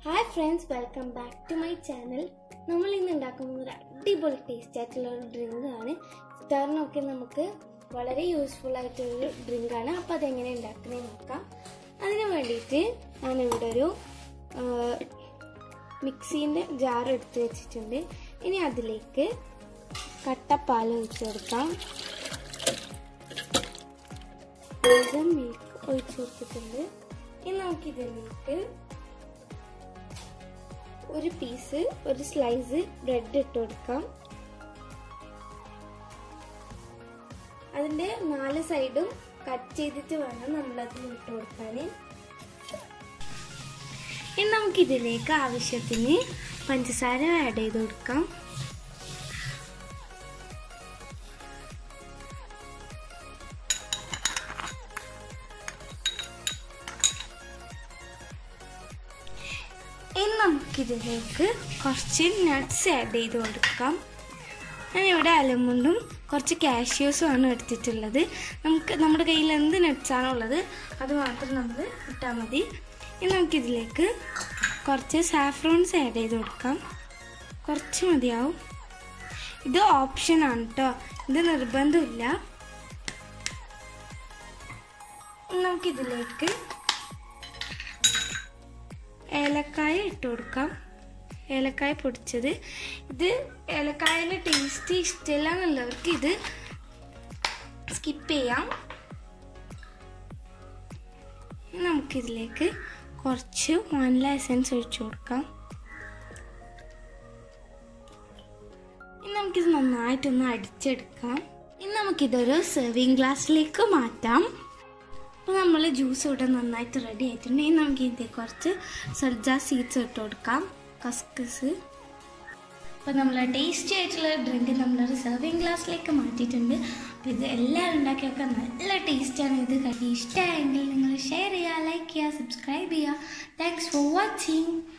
hi friends welcome back to my channel നമ്മൾ ഇന്ന് ഉണ്ടാക്കുന്നത് ഒരു അടിപൊളി ടേസ്റ്റ് ആയിട്ടുള്ള ഒരു ഡ്രിങ്ക് ആണ് സ്റ്റാറിനൊക്കെ നമുക്ക് വളരെ യൂസ്ഫുൾ ആയിട്ടൊരു ഡ്രിങ്ക് ആണ് അപ്പോൾ അതെങ്ങനെ ഉണ്ടാക്കുന്നത് നോക്കാം അതിന് വേണ്ടിയിട്ട് ഞാനിവിടെ ഒരു മിക്സീൻ്റെ ജാർ എടുത്ത് വെച്ചിട്ടുണ്ട് ഇനി അതിലേക്ക് കട്ടപ്പാൽ ഒഴിച്ചു കൊടുക്കാം മിൽക്ക് ഒഴിച്ചു കൊടുത്തിട്ടുണ്ട് ഇനി നമുക്കിതിലേക്ക് ഒരു പീസ് ഒരു സ്ലൈസ് ബ്രെഡ് ഇട്ട് കൊടുക്കാം അതിന്റെ നാല് സൈഡും കട്ട് ചെയ്തിട്ട് വേണം നമ്മളത് ഇട്ട് കൊടുക്കാൻ ഇനി നമുക്ക് ഇതിലേക്ക് ആവശ്യത്തിന് പഞ്ചസാര ആഡ് ചെയ്ത് കൊടുക്കാം ഇനി നമുക്കിതിലേക്ക് കുറച്ച് നട്ട്സ് ആഡ് ചെയ്ത് കൊടുക്കാം ഞാനിവിടെ അലമുണ്ടും കുറച്ച് കാഷ്യൂസും ആണ് എടുത്തിട്ടുള്ളത് നമുക്ക് നമ്മുടെ കയ്യിൽ എന്ത് നട്ട്സാണോ ഉള്ളത് അത് മാത്രം നമ്മൾ ഇട്ടാൽ മതി ഇനി നമുക്കിതിലേക്ക് കുറച്ച് സാഫ്രോൺസ് ആഡ് ചെയ്ത് കൊടുക്കാം കുറച്ച് മതിയാവും ഇത് ഓപ്ഷനാണ് കേട്ടോ ഇത് നിർബന്ധമില്ല നമുക്കിതിലേക്ക് ഏലക്കായ ഇട്ട് കൊടുക്കാം ഏലക്കായ പൊടിച്ചത് ഇത് ഏലക്കായൻ്റെ ടേസ്റ്റ് ഇഷ്ടമില്ല എന്നുള്ളവർക്ക് ഇത് സ്കിപ്പ് ചെയ്യാം നമുക്കിതിലേക്ക് കുറച്ച് വാനില എസൻസ് ഒഴിച്ചു കൊടുക്കാം ഇനി നമുക്കിത് നന്നായിട്ടൊന്ന് അടിച്ചെടുക്കാം ഇനി നമുക്കിതൊരു സെർവിങ് ഗ്ലാസ്സിലേക്ക് മാറ്റാം അപ്പോൾ നമ്മൾ ജ്യൂസ് ഇവിടെ നന്നായിട്ട് റെഡി ആയിട്ടുണ്ട് ഇനി നമുക്ക് ഇതിൽ കുറച്ച് സബ്ജ സീഡ്സ് ഇട്ട് കൊടുക്കാം കസ്കസ് അപ്പോൾ നമ്മൾ ടേസ്റ്റി ആയിട്ടുള്ള ഡ്രിങ്ക് നമ്മളൊരു സെർവിങ് ഗ്ലാസ്സിലേക്ക് മാറ്റിയിട്ടുണ്ട് അപ്പോൾ ഇത് എല്ലാവരും ഉണ്ടാക്കിയൊക്കെ നല്ല ടേസ്റ്റാണ് ഇത് കഴി ഇഷ്ടമായെങ്കിൽ നിങ്ങൾ ഷെയർ ചെയ്യുക ലൈക്ക് ചെയ്യുക സബ്സ്ക്രൈബ് ചെയ്യുക താങ്ക്സ് ഫോർ വാച്ചിങ്